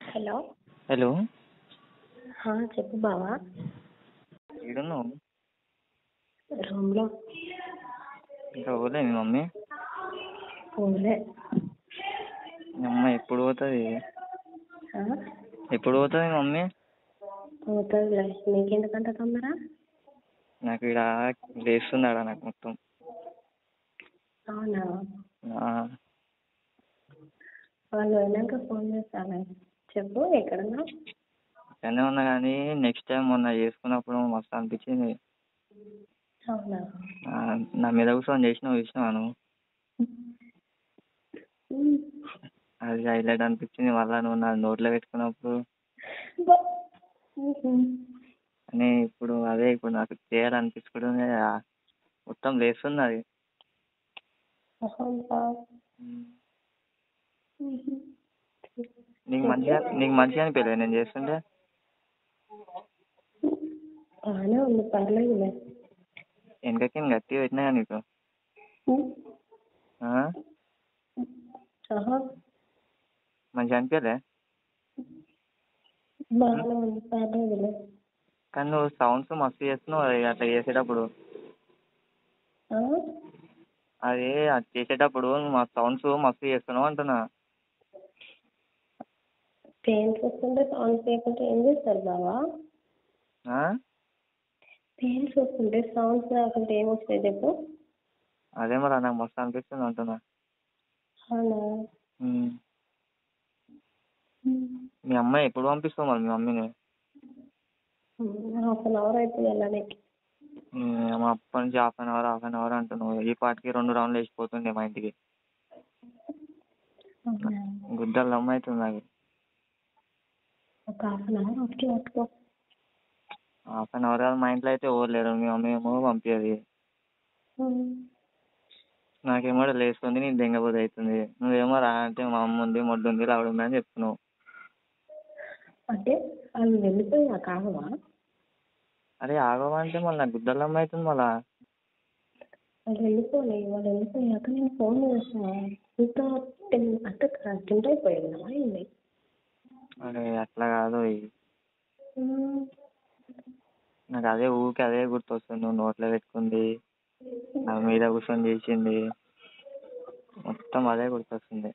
Hello hello హా, చెప్పు బావా ఏడున్నావు రూమ్లో ఇంకా పోలే మీ మమ్మీ పోలే మీ అమ్మ ఎప్పుడు పోతుంది ఆ? ఎప్పుడు పోతుంది మీ మమ్మీ పోతుందిలే నీకెందుకంత తొందర నాకు ఇక్కడ లేస్తుంది ఆడ నాకు మొత్తం అవునా ఆ, వాళ్ళు పోయినాక ఫోన్ చేస్తాను చెప్పు ఎక్కడున్నా ఇక్కడనే ఉన్నా కానీ నెక్స్ట్ టైం మొన్న చేసుకున్నప్పుడు మస్తు అనిపించింది అవునా ఆ, నా మీద కూర్చొని చేసినావు చూసినావా నువ్వు ఉమ్. అది హైలైట్ అనిపించింది మళ్ళీ నువ్వు నా నోట్లో పెట్టుకున్నప్పుడు ఉహుం. అని ఇప్పుడు అదే ఇప్పుడు నాకు చేయాలనిపించుకుంటుంది ఆ, మొత్తం లేస్తుంది అది అవునా ఉమ్. ఉహుం. నీకు మంచిగా నీకు మంచిగా అనిపించలేదు నేను చేస్తుంటే బాగానే ఉంది పర్లేదులే వెనకకి గట్టిగా పెట్టినా నీకు ఉమ్. ఆ? ఆహా మంచిగా అనిపించలే బాగానే ఉంది పర్లేదులే కానీ నువ్వు సౌండ్స్ మస్తు చేస్తున్నావు అది అట్లా చేసేటప్పుడు ఆ? అది అది చేసేటప్పుడు మా సౌండ్స్ మస్తు చేస్తున్నావు అంటున్నా పెయిన్స్ వస్తుంటే సౌండ్స్ చేయకుంటే ఏం చేస్తారు బావా ఆ? పెయిన్స్ వస్తుంటే సౌండ్స్ రాకుంటే ఏం వస్తాయి చెప్పు అదే మరి నాకు మస్తు అనిపిస్తుంది అంటున్నా అవునా ఉమ్. మీ అమ్మాయి ఎప్పుడు పంపిస్తావు మరి మీ మమ్మీని హాఫ్ అన్ అవర్ అవుతుంది వెళ్ళడానికి ఉమ్, మా అప్పటి నుంచి half an hour half an hour అంటున్నావు ఈ పాటికి రెండు రౌండ్లు వేసిపోతుండే మా ఇంటికి అవునా గుడ్డలు దమ్ అవుతుంది నాకు ఒక హాఫ్ అన్ అవర్ ఓకే పట్టుకో హాఫ్ అన్ అవర్ కాదు మా ఇంట్లో అయితే ఎవరు లేరు మీ మమ్మీ ఏమో పంపించేది నాకేమో లేస్తుంది నేను దెంగబోదు అవుతుంది నువ్వేమో రా అంటే మా అమ్మ ఉంది మొడ్డు ఉంది రావడం ఉంది అని చెప్తున్నావు అంటే వాళ్ళు వెళ్ళిపోయా కావా అరే ఆగవంటే మళ్ళీ నాకు గుడ్డలు దమ్ అవుతుంది మళ్ళా వాళ్ళు వెళ్ళిపోలే వాళ్ళు వెళ్ళిపోయాక నేను ఫోన్ చేసా ఇంకా టెన్ అంటే అర్జెంట్ అయిపోయిందా ఏంది అరే అట్లా కాదు ఇ- నాకు అదే ఊరికే అదే గుర్తొస్తుంది నువ్వు నోట్లో పెట్టుకుంది నా మీద కూర్చొని చేసింది మొత్తం అదే గుర్తొస్తుంది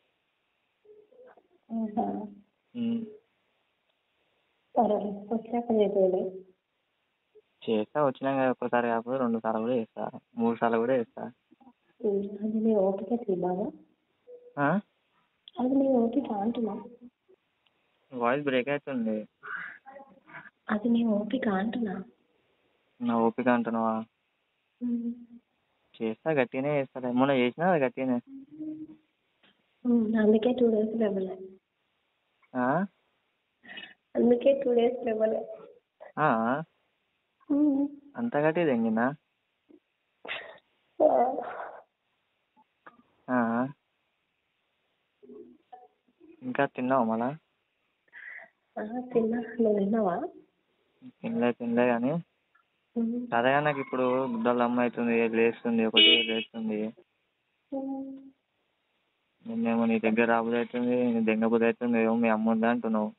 ఆహా. ఉమ్. పర్వాలేదు వచ్చాక చేసేది చేస్తా వచ్చినాక ఒక్కసారి కాకపోతే రెండు సార్లు కూడా చేస్తా మూడు సార్లు కూడా చేస్తా అది నీ ఓపిక బాగా ఆ? అది నీ ఓపిక అంటున్నా వాయిస్ బ్రేక్ అవుతుంది అది నీ ఓపిక అంటున్నా నా ఓపిక అంటున్నావా చేస్తా గట్టిగానే చేస్తా మొన్న చేసినా కదా గట్టిగానే ఉమ్, అందుకే టూ డేస్ ఇవ్వలే ఆ? అందుకే టూ డేస్ ఇవ్వలే ఆ? అంత గట్టిగా తెంగిందా ఆ? ఇంకా తిన్నావా మళ్ళా తిన్నా నువ్వు తిన్నావా తినలే తినలే కానీ సరే కానీ నాకు ఇప్పుడు గుడ్డలు అమ్మ అవుతుంది లేస్తుంది ఒకటి లేస్తుంది నిన్నేమో నీ దగ్గర రాబుది అవుతుంది నీ దెంగబుద్ధి అవుతుంది ఏమో మీ అమ్మ ఉందా అంటున్నావు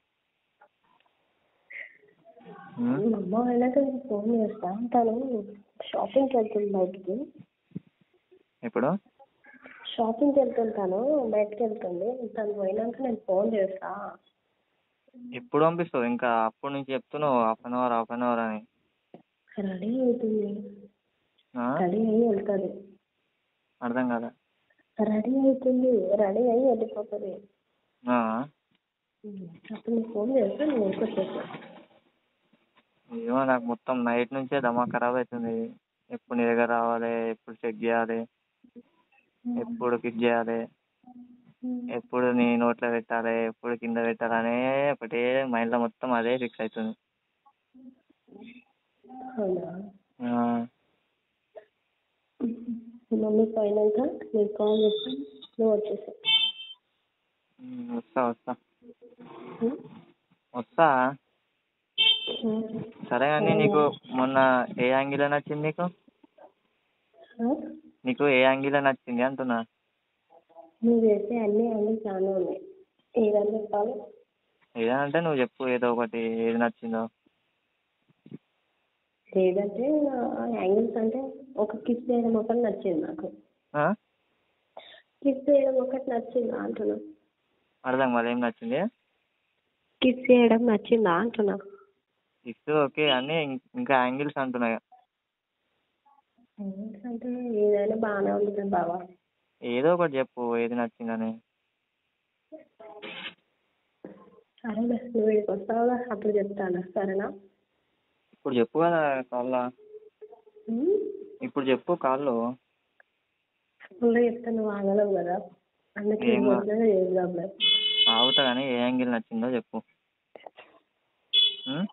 ఉమ్? మా అమ్మ వాళ్ళకి నేను ఫోన్ చేస్తా తను షాపింగ్కి వెళ్తుంది బయటికి ఎప్పుడు షాపింగ్కి వెళ్తుంటాను బయటకు వెళ్తుంది తను పోయినాక నేను ఫోన్ చేస్తా ఎప్పుడు పంపిస్తావు ఇంకా అప్పటి నుంచి చెప్తున్నావు half an hour half an hour అని రెడీ అవుతుంది ఆ? రెడీ అయ్యి వెళ్తుంది అర్థం కాలే రెడీ అవుతుంది రెడీ అయ్యి వెళ్ళిపోతుంది ఆ? అప్పుడు నీకు ఫోన్ చేస్తే నేను ఇంకొచ్చేసా ఏమో నాకు మొత్తం నైట్ నుంచే దమా ఖరాబ్ అవుతుంది ఎప్పుడు నీ దగ్గర రావాలి ఎప్పుడు చెక్ చేయాలి ఎప్పుడు పిక్ చేయాలి ఎప్పుడు నీ నోట్లో పెట్టాలి ఎప్పుడు కింద పెట్టాలి అనే ఒకటే మైండ్లో మొత్తం అదే ఫిక్స్ అవుతుంది అవునా ఆ, మమ్మీ పోయినాక నీకు కాల్ చేసి నువ్వు వచ్చేసా ఉమ్, వస్తా వస్తా వస్తా సరే కానీ నీకు మొన్న ఏ యాంగిల్ నచ్చింది నీకు నీకు ఏ యాంగిల్ నచ్చింది అంటున్నా నువ్వు చేసే అన్ని అన్ని చాలా ఉన్నాయి ఏదని చెప్పాలి ఏదంటే నువ్వు చెప్పు ఏదో ఒకటి ఏది నచ్చిందో లేదంటే యాంగిల్స్ అంటే ఒక కిస్ చేయడం ఒకటి నచ్చింది నాకు ఆ? కిస్ చేయడం ఒకటి నచ్చిందా అంటున్నా అర్థం కాదు ఏం నచ్చింది కిస్ చేయడం నచ్చిందా అంటున్నా ఇస్ ఓకే అని ఇం- ఇంకా యాంగిల్స్ అంటున్నా ఇక. యాంగిల్స్ అంటే ఏదైనా బాగానే ఉంటుంది బావా ఏదో ఒకటి చెప్పు ఏది నచ్చిందని సరేలే నువ్వు ఇక్కడికి వస్తావుగా అప్పుడు చెప్తాను సరేనా ఇప్పుడు చెప్పు కదా కాల్లో ఉమ్? ఇప్పుడు చెప్పు కాల్లో ఫుల్గా చెప్తే నువ్వు ఆగలేవు కదా అందుకే ఏం కా- వచ్చినా చేద్దాంలే ఆగుతా కానీ ఏ యాంగిల్ నచ్చిందో చెప్పు ఉం?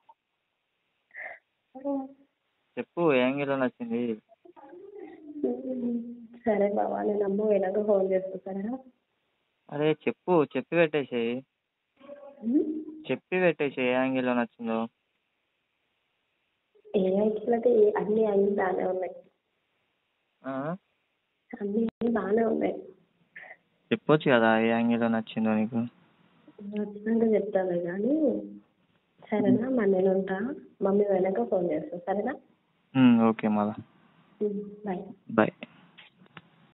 చెప్పు ఏ యాంగిల్లో నచ్చింది ఉమ్. సరే బావా నేను అమ్మ పోయినాక ఫోన్ చేస్తా సరేనా అరే చెప్పు చెప్పి పెట్టేసేయి ఉమ్? చెప్పి పెట్టేసేయి ఏ యాంగిల్లో నచ్చిందో ఏ యాంగిల్ అయితే ఏ- అన్ని యాంగిల్ బాగానే ఉన్నాయి ఆ? అన్ని బాగానే ఉన్నాయి చెప్పొచ్చు కదా ఏ యాంగిల్లో నచ్చిందో నీకు వచ్చినాక చెప్తాను కానీ సరేనా మరి నేను ఉంటా మమ్మీ పోయినాక ఫోన్ చేస్తా సరేనా ఉం, ఓకే మళ్ళా బాయ్ బాయ్